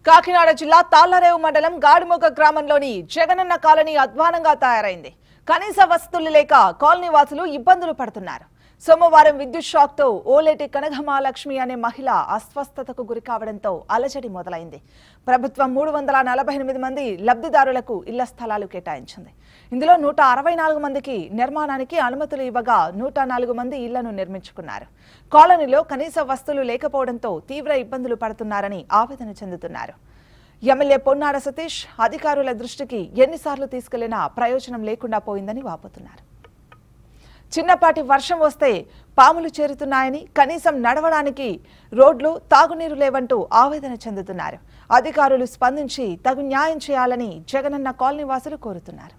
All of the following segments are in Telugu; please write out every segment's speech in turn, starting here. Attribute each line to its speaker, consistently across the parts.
Speaker 1: కాకినాడ జిల్లా తాళ్లరేవు మండలం గాడిమొగ గ్రామంలోని జగనన్న కాలనీ అధ్వానంగా తయారైంది కనీస వసతులు లేక కాలనీ వాసులు ఇబ్బందులు పడుతున్నారు సోమవారం విద్యుత్ షాక్ తో ఓలేటి కనకమహాలక్ష్మి అనే మహిళ అస్వస్థతకు గురి కావడంతో అలజడి మొదలైంది ప్రభుత్వం మూడు వందల నలభై ఎనిమిది మంది లబ్ధిదారులకు ఇళ్ల స్థలాలు కేటాయించింది ఇందులో నూట అరవై నాలుగు మందికి నిర్మాణానికి అనుమతులు ఇవ్వగా నూట నాలుగు మంది ఇళ్లను నిర్మించుకున్నారు కాలనీలో కనీస వస్తువులు లేకపోవడంతో తీవ్ర ఇబ్బందులు పడుతున్నారని ఆవేదన చెందుతున్నారు ఎమ్మెల్యే పొన్నాడ సతీష్ అధికారుల దృష్టికి ఎన్నిసార్లు తీసుకెళ్లినా ప్రయోజనం లేకుండా పోయిందని వాపోతున్నారు చిన్నపాటి వర్షం వస్తే పాములు చేరుతున్నాయని కనీసం నడవడానికి రోడ్లు తాగునీరు లేవంటూ ఆవేదన చెందుతున్నారు అధికారులు స్పందించి తగు న్యాయం చేయాలని జగనన్న కాలనీ వాసులు కోరుతున్నారు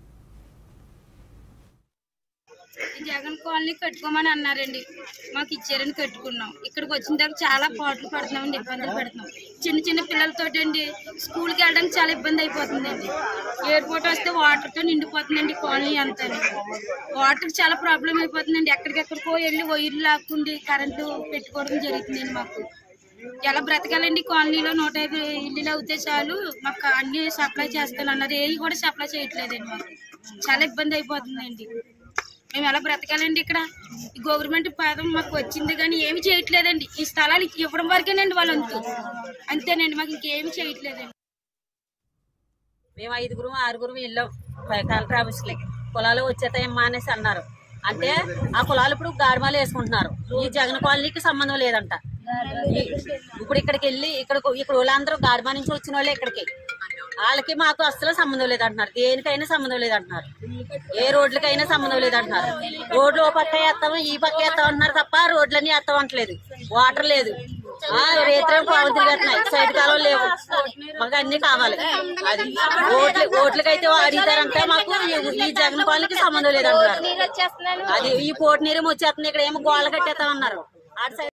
Speaker 2: ఈ జగన్ కాలనీ కట్టుకోమని అన్నారండి మాకు ఇచ్చారని కట్టుకున్నాం ఇక్కడికి వచ్చిన తర్వాత చాలా పాటలు పడుతున్నామండి ఇబ్బందులు పడుతున్నాం చిన్న చిన్న పిల్లలతోటి అండి స్కూల్కి వెళ్ళడానికి చాలా ఇబ్బంది అయిపోతుందండి ఎయిర్పోర్ట్ వస్తే వాటర్తో నిండిపోతుందండి కాలనీ అంతా వాటర్కి చాలా ప్రాబ్లం అయిపోతుందండి ఎక్కడికెక్కడికో వెళ్ళి వైర్లు లాక్కుండి కరెంటు పెట్టుకోవడం జరుగుతుందండి మాకు ఎలా బ్రతకాలండి కాలనీలో నూట యాభై ఇల్లులు అవుతే చాలు మాకు అన్ని సప్లై చేస్తానన్నారు ఏవి కూడా సప్లై చేయట్లేదండి మాకు చాలా ఇబ్బంది అయిపోతుందండి మేము ఎలా బ్రతకాలండి ఇక్కడ ఈ గవర్నమెంట్ పదం మాకు వచ్చింది కానీ ఏమి చేయట్లేదండి ఈ స్థలాలు ఇవ్వడం వరకేనండి వాళ్ళంతు అంతేనండి మాకు ఇంకేమి చేయట్లేదండి
Speaker 3: మేము ఐదుగురు ఆరుగురు వెళ్ళాం కలెక్టర్ ఆఫీస్కి కులాలు వచ్చేతాయమ్మా అనేసి అన్నారు అంటే ఆ కులాలు ఇప్పుడు గాడిమాలు వేసుకుంటున్నారు ఈ జగన్ కాలనీకి సంబంధం లేదంట ఈ- ఇప్పుడు ఇక్కడికి వెళ్ళి ఇక్కడ ఇక్కడ వాళ్ళందరూ గాడిమా నుంచి వచ్చిన వాళ్ళే ఇక్కడికి వాళ్ళకి మాకు అస్సలు సంబంధం లేదంటున్నారు దేనికైనా సంబంధం లేదంటున్నారు ఏ రోడ్లకైనా సంబంధం లేదంటున్నారు రోడ్లు ఓ పక్క వేస్తాము ఈ పక్క వేస్తాం అంటున్నారు తప్ప రోడ్లన్నీ వేస్తాం అంటలేదు వాటర్ లేదు ఆ రేత్రం పావులు తిరిగేస్తున్నాయి సైడ్ కాలం లేవు మాకు అన్ని కావాలి అది ఓట్లు ఓట్లకైతే అడుగుతారంటే మాకు ఈ- ఈ జగన్ కాలనీకి సంబంధం లేదంటున్నారు అది ఈ పోటీ నీరు వచ్చేస్తుంది ఇక్కడ ఏమో గోళ్ళ కట్టేస్తామన్నారు అటు సైడ్